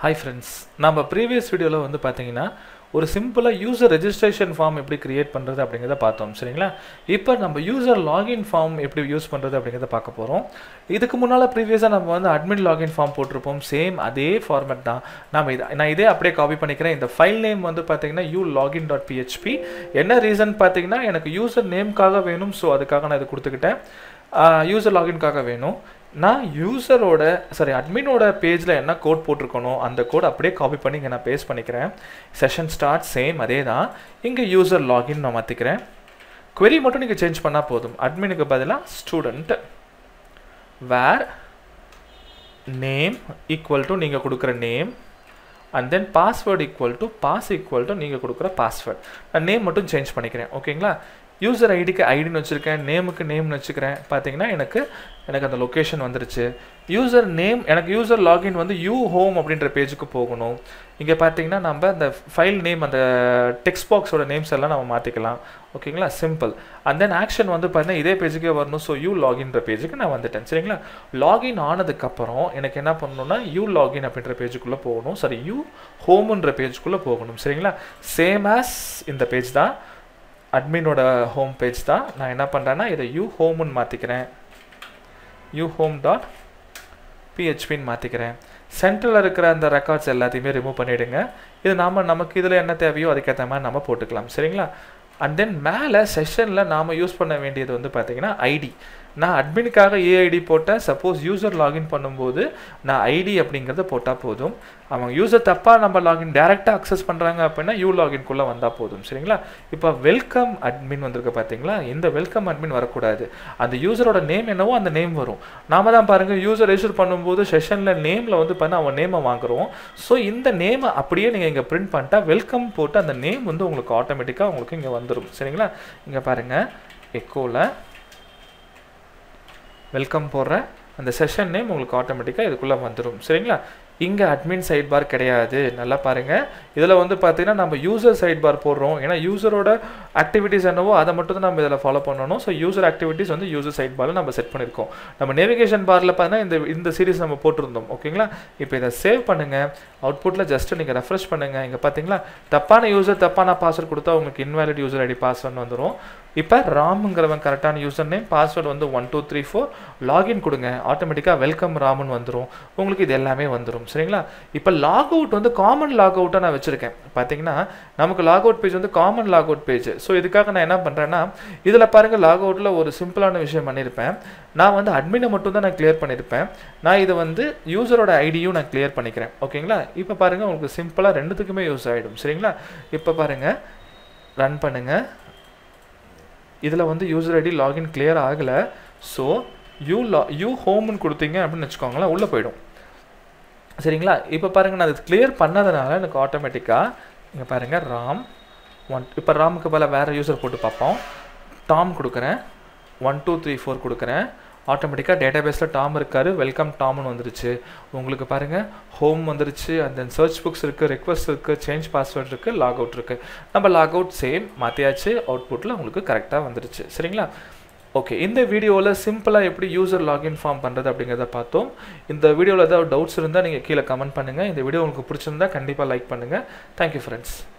hi friends நம்ம previous வீடியோவில் வந்து பார்த்தீங்கன்னா ஒரு சிம்பிளாக யூசர் ரெஜிஸ்ட்ரேஷன் ஃபார்ம் எப்படி கிரியேட் பண்ணுறது அப்படிங்கிறத பார்த்தோம் சரிங்களா இப்போ நம்ம யூசர் லாகின் ஃபார்ம் எப்படி யூஸ் பண்ணுறது அப்படிங்கிறத பார்க்க போகிறோம் இதுக்கு முன்னால் ப்ரீவியஸாக நம்ம வந்து அட்மின் லாகின் ஃபார்ம் போட்டிருப்போம் சேம் அதே ஃபார்மேட் தான் நம்ம இதை நான் இதே அப்படியே காப்பி பண்ணிக்கிறேன் இந்த ஃபைல் நேம் வந்து பார்த்தீங்கன்னா யூ லாகின் டாட் பிஹெச்பி என்ன ரீசன் பார்த்தீங்கன்னா எனக்கு யூசர் நேம்க்காக வேணும் ஸோ அதுக்காக நான் இது கொடுத்துக்கிட்டேன் யூசர் லாகின்காக வேணும் நான் யூசரோட சாரி அட்மினோட பேஜில் என்ன கோட் போட்டிருக்கணும் அந்த கோட் அப்படியே காப்பி பண்ணி இங்கே நான் பேஸ்ட் பண்ணிக்கிறேன் செஷன் ஸ்டார்ட் சேம் அதே தான் இங்கே யூசர் லாகின் நான் மாற்றிக்கிறேன் query மட்டும் நீங்கள் சேஞ்ச் பண்ணால் போதும் அட்மினுக்கு பதிலாக student where name equal to நீங்கள் கொடுக்குற name and then password equal to pass equal to நீங்கள் கொடுக்குற பாஸ்வேர்ட் நான் நேம் மட்டும் சேஞ்ச் பண்ணிக்கிறேன் ஓகேங்களா யூசர் ஐடிக்கு ஐடின்னு வச்சுருக்கேன் நேமுக்கு நேம்னு வச்சுக்கிறேன் பார்த்தீங்கன்னா எனக்கு எனக்கு அந்த லொக்கேஷன் வந்துருச்சு யூசர் நேம் எனக்கு யூசர் லாகின் வந்து யூ ஹோம் அப்படின்ற பேஜுக்கு போகணும் இங்கே பார்த்தீங்கன்னா நம்ம அந்த ஃபைல் நேம் அந்த டெக்ஸ்ட் பாக்ஸோட நேம்ஸ் எல்லாம் நம்ம மாற்றிக்கலாம் ஓகேங்களா சிம்பிள் அண்ட் தென் ஆக்ஷன் வந்து பார்த்தீங்கன்னா இதே பேஜுக்கே வரணும் ஸோ யூ லாகின்ற பேஜுக்கு நான் வந்துட்டேன் சரிங்களா லாகின் ஆனதுக்கப்புறம் எனக்கு என்ன பண்ணணும்னா யூ லாகின் அப்படின்ற பேஜுக்குள்ளே போகணும் சாரி யூ ஹோமுன்ற பேஜுக்குள்ளே போகணும் சரிங்களா சேம் ஆஸ் இந்த பேஜ் தான் அட்மினோட ஹோம் பேஜ் தான் நான் என்ன பண்ணுறேன்னா இதை யூ ஹோம்னு மாற்றிக்கிறேன் யூ ஹோம் டாட் பிஹெச்பின்னு மாற்றிக்கிறேன் சென்டரில் இருக்கிற அந்த ரெக்கார்ட்ஸ் எல்லாத்தையுமே ரிமூவ் பண்ணிவிடுங்க இது நாம் நமக்கு இதில் என்ன தேவையோ அதுக்கேற்ற மாதிரி நம்ம போட்டுக்கலாம் சரிங்களா அண்ட் தென் மேலே செஷனில் நாம் யூஸ் பண்ண வேண்டியது வந்து பார்த்தீங்கன்னா ஐடி நான் அட்மினுக்காக ஏஐடி போட்டேன் சப்போஸ் யூசர் லாகின் பண்ணும்போது நான் ஐடி அப்படிங்கிறத போட்டால் போதும் அவங்க யூசர் தப்பாக நம்ம லாகின் டேரெக்டாக அக்சஸ் பண்ணுறாங்க அப்படின்னா யூ லாகின்குள்ளே வந்தால் போதும் சரிங்களா இப்போ வெல்கம் அட்மின் வந்திருக்கு பார்த்தீங்களா இந்த வெல்கம் அட்மின் வரக்கூடாது அந்த யூசரோட நேம் என்னவோ அந்த நேம் வரும் நாம தான் பாருங்கள் யூசர் ரெஜிஸ்டர் பண்ணும்போது செஷனில் நேமில் வந்து பண்ண அவன் நேமை வாங்குறோம் ஸோ இந்த நேமை அப்படியே நீங்கள் இங்கே பிரிண்ட் பண்ணிட்டா வெல்கம் போட்டு அந்த நேம் வந்து உங்களுக்கு ஆட்டோமேட்டிக்காக உங்களுக்கு இங்கே வந்துடும் சரிங்களா இங்கே பாருங்கள் எக்கோவில் வெல்கம் போடுற அந்த செஷன் நேம் உங்களுக்கு ஆட்டோமேட்டிக்காக இதுக்குள்ளே வந்துடும் சரிங்களா இங்கே அட்மின் சைட் பார் கிடையாது நல்லா பாருங்கள் இதில் வந்து பார்த்தீங்கன்னா நம்ம யூசர் சைட் பார் போடுறோம் ஏன்னா யூசரோட ஆக்டிவிட்டீஸ் என்னவோ அதை மட்டும் தான் நம்ம இதில் ஃபாலோ பண்ணணும் ஸோ யூசர் ஆக்டிவிட்டீஸ் வந்து யூசர் சைட் பாரில் நம்ம செட் பண்ணியிருக்கோம் நம்ம நேவிகேஷன் பாரில் பார்த்தீங்கன்னா இந்த இந்த சீரிஸ் நம்ம போட்டிருந்தோம் ஓகேங்களா இப்போ இதை சேவ் பண்ணுங்கள் அவுட்புட்டில் ஜஸ்ட்டு நீங்கள் ரெஃப்ரெஷ் பண்ணுங்கள் இங்கே பார்த்தீங்களா தப்பான யூசர் தப்பான பாஸ்வேர்ட் கொடுத்தா உங்களுக்கு இன்வாலிட் யூசர் ஐடி பாஸ்வேர்ட் வந்துடும் இப்போ ராமுங்கிறவன் கரெக்டான யூசர் நேம் பாஸ்வேர்டு வந்து one two three four login கொடுங்க ஆட்டோமேட்டிக்காக வெல்கம் ராமுன்னு வந்துடும் உங்களுக்கு இது எல்லாமே வந்துடும் சரிங்களா இப்போ லாக் அவுட் வந்து காமன் லாக் அவுட்டாக நான் வச்சுருக்கேன் பார்த்தீங்கன்னா நமக்கு லாக் அவுட் பேஜ் வந்து common log out page so இதுக்காக நான் என்ன பண்ணுறேன்னா இதில் பாருங்கள் லாக் அவுட்டில் ஒரு சிம்பிளான விஷயம் பண்ணியிருப்பேன் நான் வந்து அட்மினை மட்டும் தான் நான் கிளியர் பண்ணியிருப்பேன் நான் இதை வந்து யூசரோட ஐடியும் நான் கிளியர் பண்ணிக்கிறேன் ஓகேங்களா இப்போ பாருங்கள் உங்களுக்கு சிம்பிளாக ரெண்டுத்துக்குமே யூஸ் ஆகிடும் சரிங்களா இப்போ பாருங்கள் ரன் பண்ணுங்கள் இதில் வந்து யூசர் ஐடி லாகின் கிளியர் ஆகலை ஸோ யூ லா யூ ஹோம்னு கொடுத்தீங்க அப்படின்னு வச்சுக்கோங்களேன் உள்ளே போயிடும் சரிங்களா இப்போ பாருங்கள் நான் அது கிளியர் பண்ணதுனால எனக்கு ஆட்டோமேட்டிக்காக இங்கே பாருங்கள் ராம் ஒன் இப்போ ராமுக்கு பல வேறு யூசர் போட்டு பார்ப்போம் டாம் கொடுக்குறேன் ஒன் டூ த்ரீ ஃபோர் கொடுக்குறேன் ஆட்டோமேட்டிக்காக டேட்டா பேஸில் டாம் இருக்கார் வெல்கம் டாம்னு வந்துருச்சு உங்களுக்கு பாருங்கள் ஹோம் வந்துருச்சு அண்ட் தென் சர்ச் புக்ஸ் இருக்குது ரெக்வஸ்ட் இருக்குது சேஞ்ச் பாஸ்வேர்ட் இருக்குது லாக் அவுட் இருக்குது நம்ம லாக் அவுட் சேம் மாற்றியாச்சு அவுட்புட்டில் உங்களுக்கு கரெக்டாக வந்துருச்சு சரிங்களா ஓகே இந்த வீடியோவில் சிம்பிளாக எப்படி யூசர் லாகின் ஃபார்ம் பண்ணுறது அப்படிங்கிறத பார்த்தோம் இந்த வீடியோவில் ஏதாவது டவுட்ஸ் இருந்தால் நீங்கள் கீழே கமெண்ட் பண்ணுங்கள் இந்த வீடியோ உங்களுக்கு பிடிச்சிருந்தா கண்டிப்பாக லைக் பண்ணுங்கள் தேங்க்யூ ஃப்ரெண்ட்ஸ்